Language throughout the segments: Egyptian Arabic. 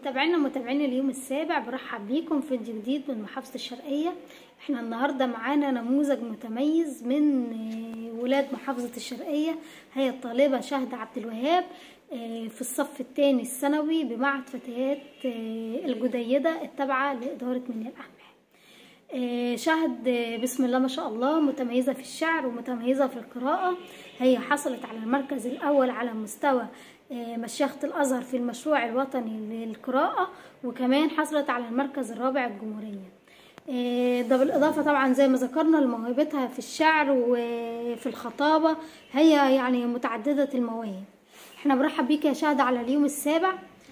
متابعينا متابعين اليوم السابع برحب بيكم في فيديو جديد من محافظة الشرقية احنا النهاردة معانا نموذج متميز من آه، ولاد محافظة الشرقية هي الطالبة شهد عبد الوهاب آه، في الصف الثاني الثانوي بمعهد فتيات آه، الجديدة التابعة لإدارة منيا الأحمد آه، شهد آه، بسم الله ما شاء الله متميزة في الشعر ومتميزة في القراءة هي حصلت على المركز الأول على مستوى آه، مشيخة الأزهر في المشروع الوطني للقراءة وكمان حصلت على المركز الرابع الجمهورية آه، ده بالإضافة طبعا زي ما ذكرنا لموهبتها في الشعر وفي الخطابة هي يعني متعددة المواهب احنا برحب بيك يا شهد على اليوم السابع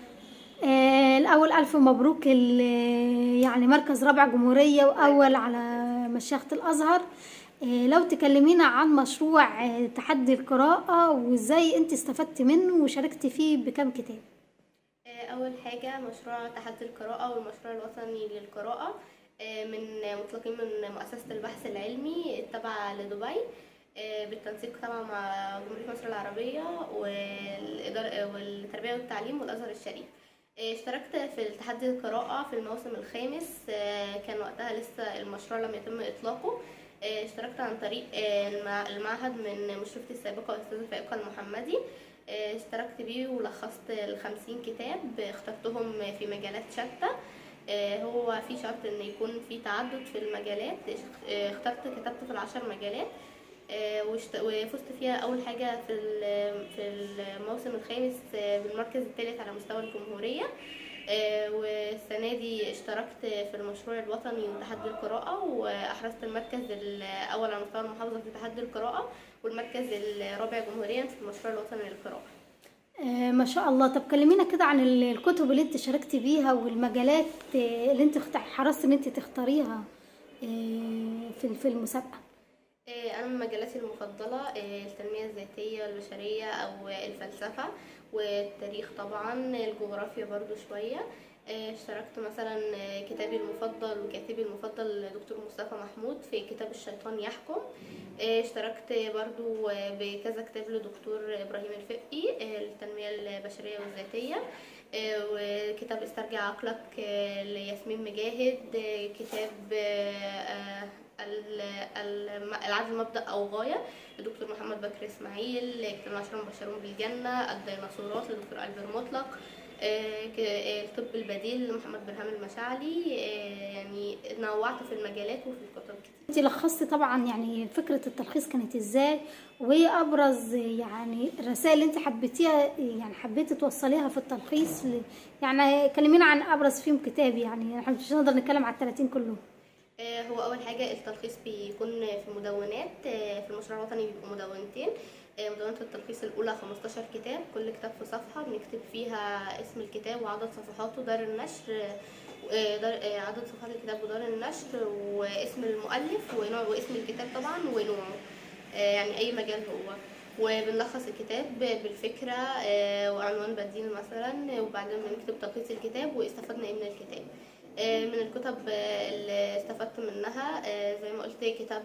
آه، الأول ألف مبروك ال- يعني مركز رابع جمهورية وأول على مشيخة الأزهر آه، لو تكلمينا عن مشروع آه، تحدي القراءة وإزاي أنت استفدت منه وشاركتي فيه بكم كتاب آه، أول حاجة مشروع تحدي القراءة والمشروع الوطني للقراءة آه، من مطلقين من مؤسسة البحث العلمي التابعة لدبي آه، بالتنسيق طبعا مع جمهورية مصر العربية والإدارة والتربية والتعليم والأزهر الشريف آه، اشتركت في التحدي القراءة في الموسم الخامس آه، كان وقتها لسه المشروع لم يتم إطلاقه آه، اشتركت عن طريق آه، المع- المعهد من مشرفتي السابقة أستاذة فائقة المحمدي آه، اشتركت بيه ولخصت الخمسين كتاب اخترتهم في مجالات شتى آه، هو في شرط ان يكون في تعدد في المجالات اه، اخترت كتبت في العشر مجالات اه، واشت- وفزت فيها اول حاجه في ال- في الموسم الخامس اه، بالمركز الثالث على مستوى الجمهوريه اه، والسنه دي اشتركت في المشروع الوطني وتحدي القراءه واحرزت المركز الاول على مستوى المحافظه في تحدي القراءه والمركز الرابع جمهوريا في المشروع الوطني للقراءه آه، ما شاء الله طب كلمينا كده عن ال- الكتب اللي انت شاركتي بيها والمجالات آه، اللي انت اخت- حرصت ان انت تختاريها آه، في في المسابقة إيه، أنا من مجالاتي المفضلة إيه، التنمية الذاتية البشرية أو الفلسفة والتاريخ طبعا الجغرافيا برضو شوية إيه، اشتركت مثلا إيه، كتابي المفضل وكاتبي المفضل دكتور مصطفى محمود في كتاب الشيطان يحكم إيه، اشتركت برضو بكذا كتاب لدكتور إبراهيم الفقي إيه، التنمية البشرية والذاتية إيه، وكتاب استرجع عقلك إيه، لياسمين مجاهد إيه، كتاب آه، ال- ال- العدل مبدأ أو غاية لدكتور محمد بكر إسماعيل كتاب العشرة المبشرون بالجنة الديناصورات لدكتور ألبر مطلق آه، ك- آه، الطب البديل لمحمد برهام المشاعلي آه، يعني نوعت في المجالات وفي الكتب كتير انت لخصتي طبعا يعني فكرة التلخيص كانت ازاي وايه ابرز يعني الرسائل اللي انت حبيتيها يعني حبيتي توصليها في التلخيص ل- يعني كلمينا عن ابرز فيهم كتاب يعني احنا مش هنقدر نتكلم على التلاتين كلهم آه، هو أول حاجة التلخيص بيكون في مدونات آه، في المشروع الوطني بيبقوا مدونتين آه، مدونة التلخيص الأولى 15 كتاب كل كتاب في صفحة بنكتب فيها اسم الكتاب وعدد صفحاته دار النشر آه، دار آه، عدد صفحات الكتاب ودار النشر واسم المؤلف ونوع واسم الكتاب طبعا ونوعه آه، يعني أي مجال هو وبنلخص الكتاب بالفكرة آه، وعنوان بديل مثلا وبعدين بنكتب تلخيص الكتاب واستفدنا ايه من الكتاب آه، من الكتب آه، اللي استفدت منها آه، زي ما قلت كتاب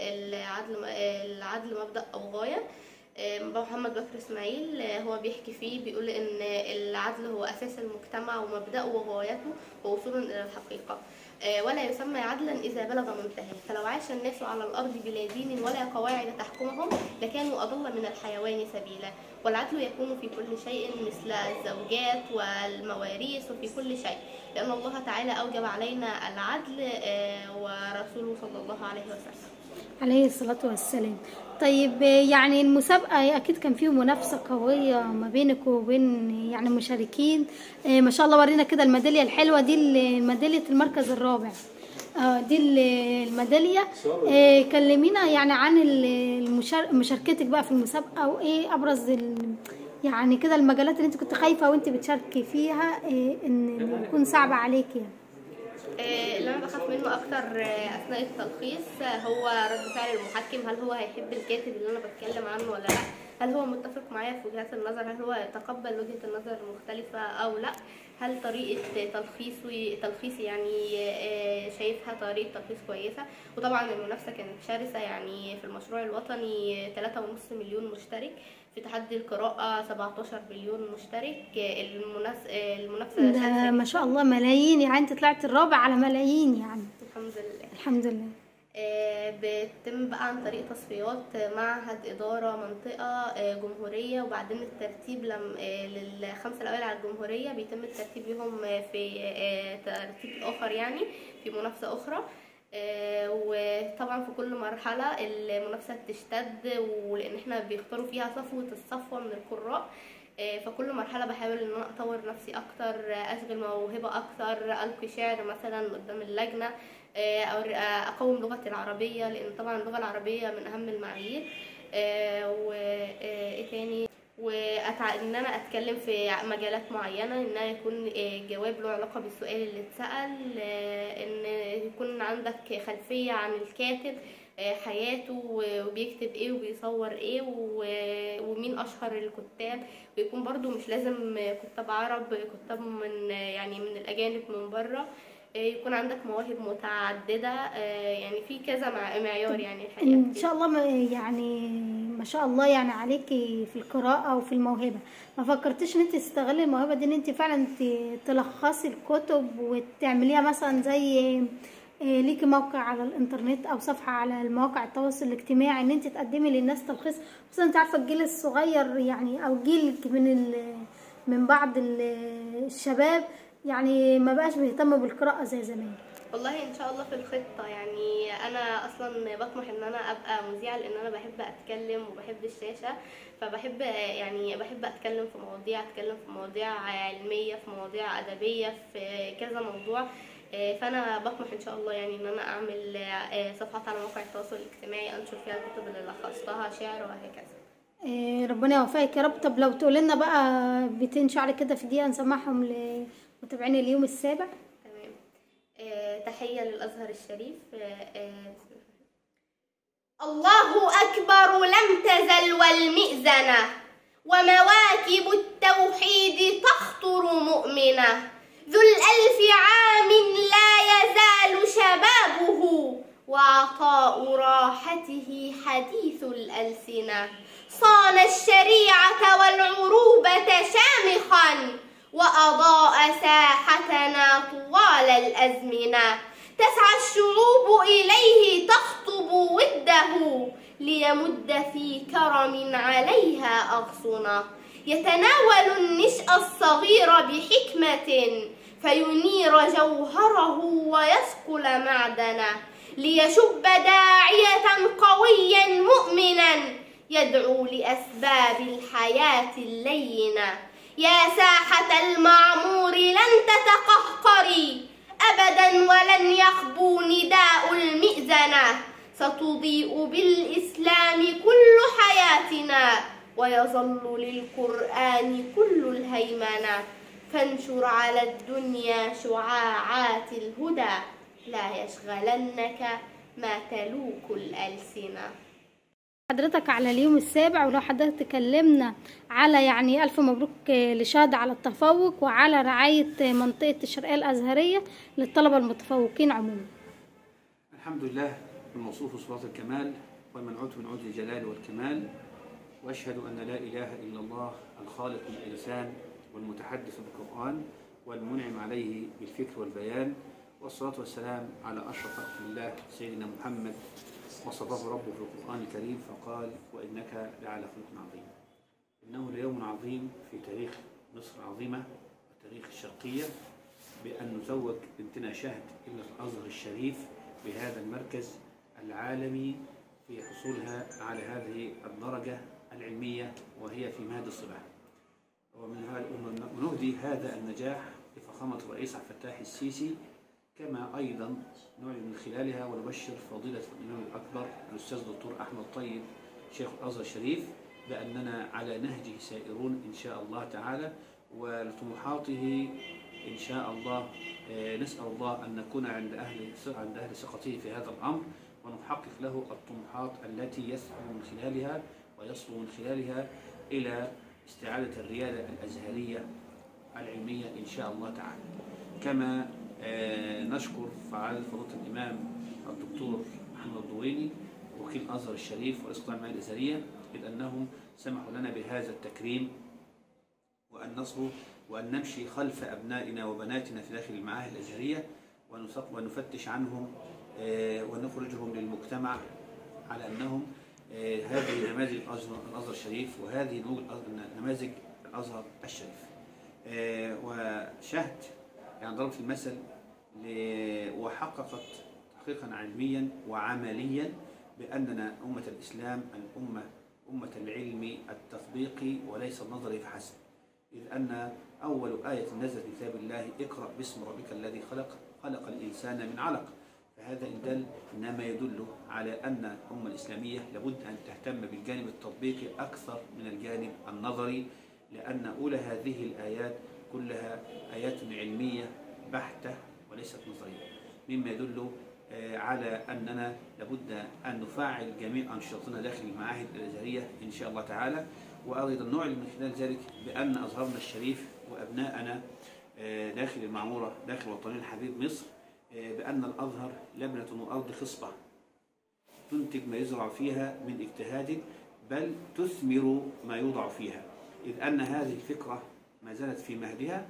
العدل آه، العدل مبدأ أو غاية آه، محمد بكر إسماعيل آه، هو بيحكي فيه بيقول إن العدل هو أساس المجتمع ومبدأه وغايته ووصوله إلى الحقيقة آه، ولا يسمى عدلا إذا بلغ منتهى فلو عاش الناس على الأرض بلا دين ولا قواعد تحكمهم لكانوا أضل من الحيوان سبيلا والعدل يكون في كل شيء مثل الزوجات والمواريث وفي كل شيء لأن الله تعالى أوجب علينا العدل آه، ورسوله صلى الله عليه وسلم عليه الصلاة والسلام طيب يعني المسابقة أكيد كان فيه منافسة قوية ما بينك وبين يعني المشاركين آه، ما شاء الله ورينا كده الميدالية الحلوة دي ال- ميدالية المركز الرابع اه دي ال- الميدالية آه، كلمينا يعني عن ال- المشار- مشاركتك بقى في المسابقة وإيه أبرز ال- يعني كده المجالات اللي انت كنت خايفة وانت بتشاركي فيها آه، ان يكون صعبة عليكي يعني. آه، اللي انا بخاف منه اكتر آه، اثناء التلخيص آه، هو رد فعل المحكم هل هو هيحب الكاتب اللي انا بتكلم عنه ولا لا هل هو متفق معايا في وجهات النظر هل هو يتقبل وجهة النظر المختلفة او لا هل طريقة تلخيصي تلخيصي يعني آه، شايفها طريقة تلخيص كويسة وطبعا المنافسة كانت شرسة يعني في المشروع الوطني 3.5 مليون مشترك في تحدي القراءة 17 مليون مشترك آه، المنافسة آه، المنافسة ده شرسة ما شاء الله ملايين يعني انت طلعت الرابع على ملايين يعني الحمد لله الحمد لله آه، بتتم بقى عن طريق تصفيات معهد إدارة منطقة آه، جمهورية وبعدين الترتيب لم آه، للخمسة الأوائل على الجمهورية بيتم الترتيب بيهم آه، في آه، ترتيب آخر يعني في منافسة أخرى آه، وطبعا في كل مرحلة المنافسة بتشتد ولأن احنا بيختاروا فيها صفوة الصفوة من القراء آه، فكل مرحلة بحاول ان انا اطور نفسي اكتر آه، اشغل موهبة اكتر القي شعر مثلا قدام اللجنة آه، أو آه، اقوم لغتي العربية لان طبعا اللغة العربية من اهم المعايير وايه تاني وأتع... ان انا اتكلم في مجالات معينه ان أنا يكون آه، جواب له علاقه بالسؤال اللي اتسال آه، ان يكون عندك خلفيه عن الكاتب آه، حياته وبيكتب ايه وبيصور ايه و- ومين اشهر الكتاب ويكون برضو مش لازم كتاب عرب كتاب من يعني من الاجانب من بره آه، يكون عندك مواهب متعدده آه، يعني في كذا مع- معيار يعني الحقيقه ان كتير. شاء الله ما يعني ما شاء الله يعني عليكي في القراءة وفي الموهبة ما فكرتيش ان انت تستغلي الموهبة دي ان انت فعلا ت- تلخصي الكتب وتعمليها مثلا زي آه، ليكي موقع على الانترنت او صفحة على المواقع التواصل الاجتماعي ان انت تقدمي للناس تلخيص خصوصا انت عارفة الجيل الصغير يعني او جيلك من ال من بعض ال- الشباب يعني ما بقاش بيهتم بالقراءة زي زمان والله ان شاء الله في الخطه يعني انا اصلا بطمح ان انا ابقى مذيعه لان انا بحب اتكلم وبحب الشاشه فبحب يعني بحب اتكلم في مواضيع اتكلم في مواضيع علميه في مواضيع ادبيه في كذا موضوع آه، فانا بطمح ان شاء الله يعني ان انا اعمل آه، صفحات على مواقع التواصل الاجتماعي انشر فيها الكتب اللي لخصتها شعر وهكذا إيه، ربنا يوفقك يا رب طب لو تقول لنا بقى بيتين شعر كده في دقيقة نسمعهم لمتابعين اليوم السابع تمام آه، تحية للأزهر الشريف آه، آه، الله أكبر لم تزل والمئذنة ومواكب التوحيد تخطر مؤمنة ذو الألف عام لا يزال شبابه وعطاء راحته حديث الألسنة صان الشريعة والعروبة شامخا وأضاء ساحتنا طوال الأزمنة تسعى الشعوب إليه تخطب وده ليمد في كرم عليها أغصنا يتناول النشأ الصغير بحكمة فينير جوهره ويصقل معدنه ليشب داعية قويا مؤمنا يدعو لأسباب الحياة اللينة يا ساحة المعمور لن تتقهقري أبدا ولن يخبو نداء المئذنة ستضيء بالإسلام كل حياتنا ويظل للقرآن كل الهيمنة فانشر على الدنيا شعاعات الهدى لا يشغلنك ما تلوك الألسنة حضرتك على اليوم السابع ولو حضرتك تكلمنا على يعني ألف مبروك لشهادة على التفوق وعلى رعاية منطقة الشرقية الأزهرية للطلبة المتفوقين عموما الحمد لله الموصوف صفات الكمال والمنعوت من عود الجلال والكمال واشهد ان لا اله الا الله الخالق الانسان والمتحدث بالقران والمنعم عليه بالفكر والبيان والصلاه والسلام على اشرف خلق الله سيدنا محمد وصفه ربه في القران الكريم فقال وانك لعلى خلق عظيم انه ليوم عظيم في تاريخ مصر العظيمه وتاريخ الشرقيه بأن نزوج بنتنا شهد إلى الأزهر الشريف بهذا المركز العالمي في حصولها على هذه الدرجة العلمية وهي في مهد الصباح ومن هذا ونهدي هذا النجاح لفخامة الرئيس عبد الفتاح السيسي كما أيضا نعلن من خلالها ونبشر فضيلة الإمام الأكبر الأستاذ دكتور أحمد طيب شيخ الأزهر الشريف بأننا على نهجه سائرون إن شاء الله تعالى ولطموحاته إن شاء الله آه، نسأل الله أن نكون عند أهل عند أهل ثقته في هذا الأمر ونحقق له الطموحات التي يسعى من خلالها ويصلو من خلالها إلى استعادة الريادة الأزهرية العلمية إن شاء الله تعالى كما آه، نشكر فعال فضيلة الإمام الدكتور محمد الضويني وكيل الأزهر الشريف ورئيس قطاع المعاهد الأزهرية إذ أنهم سمحوا لنا بهذا التكريم وأن نصبر وأن نمشي خلف أبنائنا وبناتنا في داخل المعاهد الأزهرية ونثق- ونفتش عنهم آه، ونخرجهم للمجتمع على أنهم آه، هذه نماذج الأزهر الأزهر الشريف وهذه نموذج الأز- نماذج الأزهر الشريف آه، وشهد يعني ضربت المثل ل- وحققت تحقيقا علميا وعمليا بأننا أمة الإسلام الأمة أمة العلم التطبيقي وليس النظري فحسب إذ أن أول آية نزلت في كتاب الله اقرأ باسم ربك الذي خلق خلق الإنسان من علق فهذا إن دل إنما يدل على أن الأمة الإسلامية لابد أن تهتم بالجانب التطبيقي أكثر من الجانب النظري لأن أولى هذه الآيات كلها آيات علمية بحتة وليست نظرية مما يدل آه، على أننا لابد أن نفعل جميع أنشطتنا داخل المعاهد الأزهرية إن شاء الله تعالى وأيضا نعلن من خلال ذلك بأن أزهرنا الشريف وأبناءنا آه، داخل المعمورة داخل وطننا الحبيب مصر آه، بأن الأزهر لبنة وأرض خصبة تنتج ما يزرع فيها من اجتهاد بل تثمر ما يوضع فيها إذ أن هذه الفكرة ما زالت في مهدها